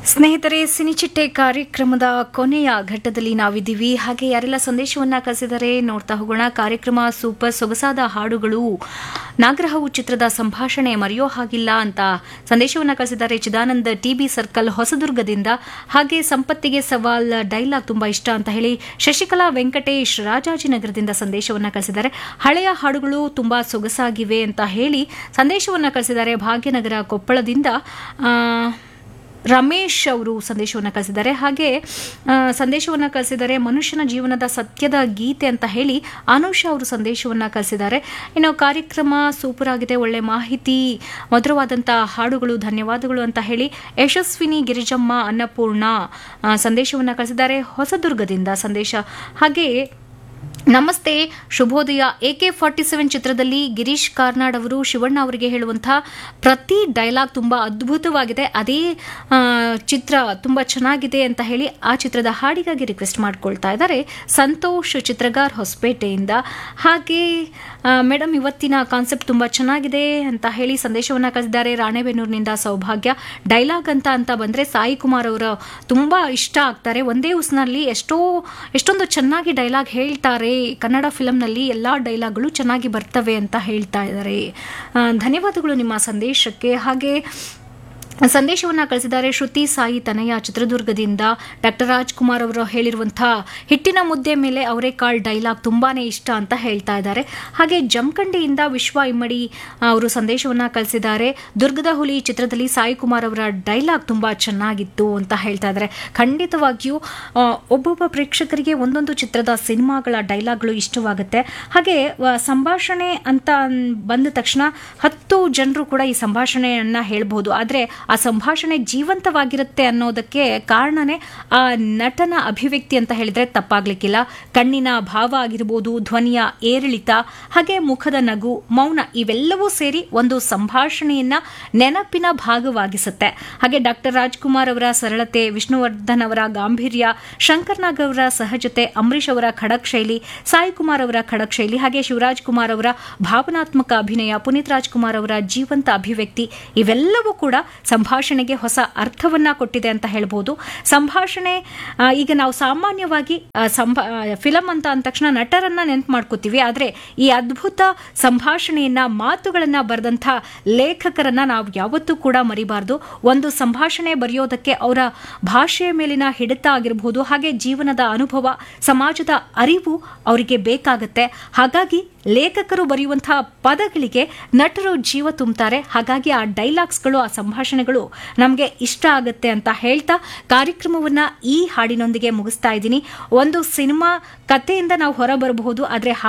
ಸ್ನೇಹಿತರೆ ಸಿನಿಚಿಟ್ಟೆ ಕಾರ್ಯಕ್ರಮದ ಕೊನೆಯ ಘಟ್ಟದಲ್ಲಿ ನಾವಿದ್ದೀವಿ ಹಾಗೆ ಯಾರೆಲ್ಲ ಸಂದೇಶವನ್ನ ಕಳಿಸಿದರೆ ನೋಡ್ತಾ ಹೋಗೋಣ ಕಾರ್ಯಕ್ರಮ ಸೂಪರ್ ಸೊಗಸಾದ ಹಾಡುಗಳು ನಾಗರಹವು ಚಿತ್ರದ ಸಂಭಾಷಣೆ ಮರೆಯೋ ಹಾಗಿಲ್ಲ ಅಂತ ಸಂದೇಶವನ್ನ ಕಳಿಸಿದ್ದಾರೆ ಚಿದಾನಂದ ಟಿಬಿ ಸರ್ಕಲ್ ಹೊಸದುರ್ಗದಿಂದ ಹಾಗೆ ಸಂಪತ್ತಿಗೆ ಸವಾಲ್ ಡೈಲಾಗ್ ತುಂಬಾ ಇಷ್ಟ ಅಂತ ಹೇಳಿ ಶಶಿಕಲಾ ವೆಂಕಟೇಶ್ ರಾಜಾಜಿನಗರದಿಂದ ಸಂದೇಶವನ್ನ ಕಳಿಸಿದ್ದಾರೆ ಹಳೆಯ ಹಾಡುಗಳು ತುಂಬಾ ಸೊಗಸಾಗಿವೆ ಅಂತ ಹೇಳಿ ಸಂದೇಶವನ್ನ ಕಳಿಸಿದ್ದಾರೆ ಭಾಗ್ಯನಗರ ಕೊಪ್ಪಳದಿಂದ ಆ, ರಮೇಶ್ ಅವರು ಸಂದೇಶವನ್ನು ಕಳಿಸಿದ್ದಾರೆ ಹಾಗೆ ಆ, ಸಂದೇಶವನ್ನು ಕಳಿಸಿದ್ದಾರೆ ಮನುಷ್ಯನ ಜೀವನದ ಸತ್ಯದ ಗೀತೆ ಅಂತ ಹೇಳಿ ಅನುಷ ಅವರು ಸಂದೇಶವನ್ನು ಕಳಿಸಿದ್ದಾರೆ ಇನ್ನು ಕಾರ್ಯಕ್ರಮ ಸೂಪರ್ ಆಗಿದೆ ಒಳ್ಳೆ ಮಾಹಿತಿ ಮಧುರವಾದಂಥ ಹಾಡುಗಳು ಧನ್ಯವಾದಗಳು ಅಂತ ಹೇಳಿ ಯಶಸ್ವಿನಿ ಗಿರಿಜಮ್ಮ ಅನ್ನಪೂರ್ಣ ಆ, ಸಂದೇಶವನ್ನು ಕಳಿಸಿದ್ದಾರೆ ಹೊಸದುರ್ಗದಿಂದ ಸಂದೇಶ ಹಾಗೆ ನಮಸ್ತೆ ಶುಭೋದಯ ಎ ಕೆ ಫಾರ್ಟಿ ಸೆವೆನ್ ಚಿತ್ರದಲ್ಲಿ ಗಿರೀಶ್ ಕಾರ್ನಾಡ್ ಅವರು ಶಿವಣ್ಣ ಅವರಿಗೆ ಹೇಳುವಂತಹ ಪ್ರತಿ ಡೈಲಾಗ್ ತುಂಬಾ ಅದ್ಭುತವಾಗಿದೆ ಅದೇ ಆ, ಚಿತ್ರ ತುಂಬಾ ಚೆನ್ನಾಗಿದೆ ಅಂತ ಹೇಳಿ ಆ ಚಿತ್ರದ ಹಾಡಿಗಾಗಿ ರಿಕ್ವೆಸ್ಟ್ ಮಾಡ್ಕೊಳ್ತಾ ಇದ್ದಾರೆ ಸಂತೋಷ್ ಚಿತ್ರಗಾರ್ ಹೊಸಪೇಟೆಯಿಂದ ಹಾಗೆ ಮೇಡಮ್ ಇವತ್ತಿನ ಕಾನ್ಸೆಪ್ಟ್ ತುಂಬಾ ಚೆನ್ನಾಗಿದೆ ಅಂತ ಹೇಳಿ ಸಂದೇಶವನ್ನ ಕಳಿಸಿದ್ದಾರೆ ರಾಣೆಬೆನ್ನೂರಿನಿಂದ ಸೌಭಾಗ್ಯ ಡೈಲಾಗ್ ಅಂತ ಅಂತ ಬಂದ್ರೆ ಸಾಯಿ ಕುಮಾರ್ ಅವರು ತುಂಬಾ ಇಷ್ಟ ಆಗ್ತಾರೆ ಒಂದೇ ಉಸ್ನಲ್ಲಿ ಎಷ್ಟೋ ಎಷ್ಟೊಂದು ಚೆನ್ನಾಗಿ ಡೈಲಾಗ್ ಹೇಳ್ತಾರೆ ಕನ್ನಡ ಫಿಲಂನಲ್ಲಿ ಎಲ್ಲ ಡೈಲಾಗ್ಗಳು ಚೆನ್ನಾಗಿ ಬರ್ತವೆ ಅಂತ ಹೇಳ್ತಾ ಇದ್ದಾರೆ ಆ, ಧನ್ಯವಾದಗಳು ನಿಮ್ಮ ಸಂದೇಶಕ್ಕೆ ಹಾಗೆ ಸಂದೇಶವನ್ನ ಕಳಿಸಿದ್ದಾರೆ ಶ್ರುತಿ ಸಾಯಿ ತನಯ ಚಿತ್ರದುರ್ಗದಿಂದ ಡಾಕ್ಟರ್ ರಾಜ್ಕುಮಾರ್ ಅವರು ಹೇಳಿರುವಂತಹ ಹಿಟ್ಟಿನ ಮುದ್ದೆ ಮೇಲೆ ಅವರೇಕಾಳ್ ಡೈಲಾಗ್ ತುಂಬಾನೇ ಇಷ್ಟ ಅಂತ ಹೇಳ್ತಾ ಇದ್ದಾರೆ ಹಾಗೆ ಜಮಖಂಡಿಯಿಂದ ವಿಶ್ವ ಇಮ್ಮಡಿ ಅವರು ಸಂದೇಶವನ್ನ ಕಳಿಸಿದ್ದಾರೆ ದುರ್ಗದ ಹುಲಿ ಚಿತ್ರದಲ್ಲಿ ಸಾಯಿ ಕುಮಾರ್ ಅವರ ಡೈಲಾಗ್ ತುಂಬಾ ಚೆನ್ನಾಗಿತ್ತು ಅಂತ ಹೇಳ್ತಾ ಇದ್ದಾರೆ ಖಂಡಿತವಾಗಿಯೂ ಆ, ಒಬ್ಬೊಬ್ಬ ಪ್ರೇಕ್ಷಕರಿಗೆ ಒಂದೊಂದು ಚಿತ್ರದ ಸಿನಿಮಾಗಳ ಡೈಲಾಗ್ಗಳು ಇಷ್ಟವಾಗುತ್ತೆ ಹಾಗೆ ವ- ಸಂಭಾಷಣೆ ಅಂತ ಬಂದ ತಕ್ಷಣ ಹತ್ತು ಜನರು ಕೂಡ ಈ ಸಂಭಾಷಣೆಯನ್ನ ಹೇಳ್ಬಹುದು ಆದ್ರೆ ಆ ಸಂಭಾಷಣೆ ಜೀವಂತವಾಗಿರುತ್ತೆ ಅನ್ನೋದಕ್ಕೆ ಕಾರಣನೇ ಆ ನಟನ ಅಭಿವ್ಯಕ್ತಿ ಅಂತ ಹೇಳಿದ್ರೆ ತಪ್ಪಾಗ್ಲಿಕ್ಕಿಲ್ಲ ಕಣ್ಣಿನ ಭಾವ ಆಗಿರ್ಬೋದು ಧ್ವನಿಯ ಏರಿಳಿತ ಹಾಗೆ ಮುಖದ ನಗು ಮೌನ ಇವೆಲ್ಲವೂ ಸೇರಿ ಒಂದು ಸಂಭಾಷಣೆಯನ್ನ ನೆನಪಿನ ಭಾಗವಾಗಿಸುತ್ತೆ ಹಾಗೆ ಡಾಕ್ಟರ್ ರಾಜ್ಕುಮಾರ್ ಅವರ ಸರಳತೆ ವಿಷ್ಣುವರ್ಧನ್ ಅವರ ಗಾಂಭೀರ್ಯ ಶಂಕರ್ ನಾಗ್ ಅವರ ಸಹಜತೆ ಅಂಬರೀಷ್ ಅವರ ಖಡಕ್ ಶೈಲಿ ಸಾಯಿ ಕುಮಾರ್ ಅವರ ಖಡಕ್ ಶೈಲಿ ಹಾಗೆ ಶಿವರಾಜ್ ಕುಮಾರ್ ಅವರ ಭಾವನಾತ್ಮಕ ಅಭಿನಯ ಪುನೀತ್ ರಾಜ್ಕುಮಾರ್ ಅವರ ಜೀವಂತ ಅಭಿವ್ಯಕ್ತಿ ಇವೆಲ್ಲವೂ ಕೂಡ ಸಂಭಾಷಣೆಗೆ ಹೊಸ ಅರ್ಥವನ್ನ ಕೊಟ್ಟಿದೆ ಅಂತ ಹೇಳ್ಬೋದು ಸಂಭಾಷಣೆ ಆ, ಈಗ ನಾವು ಸಾಮಾನ್ಯವಾಗಿ ಆ, ಸಂಭಾ ಫಿಲಂ ಅಂತ ಅಂದ ತಕ್ಷಣ ನಟರನ್ನ ನೆನಪು ಮಾಡ್ಕೋತೀವಿ ಆದ್ರೆ ಈ ಅದ್ಭುತ ಸಂಭಾಷಣೆಯನ್ನ ಮಾತುಗಳನ್ನ ಬರೆದಂಥ ಲೇಖಕರನ್ನ ನಾವು ಯಾವತ್ತೂ ಕೂಡ ಮರಿಬಾರ್ದು ಒಂದು ಸಂಭಾಷಣೆ ಬರೆಯೋದಕ್ಕೆ ಅವರ ಭಾಷೆಯ ಮೇಲಿನ ಹಿಡಿತ ಆಗಿರಬಹುದು ಹಾಗೆ ಜೀವನದ ಅನುಭವ ಸಮಾಜದ ಅರಿವು ಅವರಿಗೆ ಬೇಕಾಗತ್ತೆ ಹಾಗಾಗಿ ಲೇಖಕರು ಬರೆಯುವಂತಹ ಪದಗಳಿಗೆ ನಟರು ಜೀವ ತುಂಬುತ್ತಾರೆ ಹಾಗಾಗಿ ಆ ಡೈಲಾಗ್ಸ್ಗಳು ಆ ಸಂಭಾಷಣೆಗಳು ನಮಗೆ ಇಷ್ಟ ಆಗುತ್ತೆ ಅಂತ ಹೇಳ್ತಾ ಕಾರ್ಯಕ್ರಮವನ್ನ ಈ ಹಾಡಿನೊಂದಿಗೆ ಮುಗಿಸ್ತಾ ಇದ್ದೀನಿ ಒಂದು ಸಿನಿಮಾ ಕಥೆಯಿಂದ ನಾವು ಹೊರ ಬರಬಹುದು ಆದ್ರೆ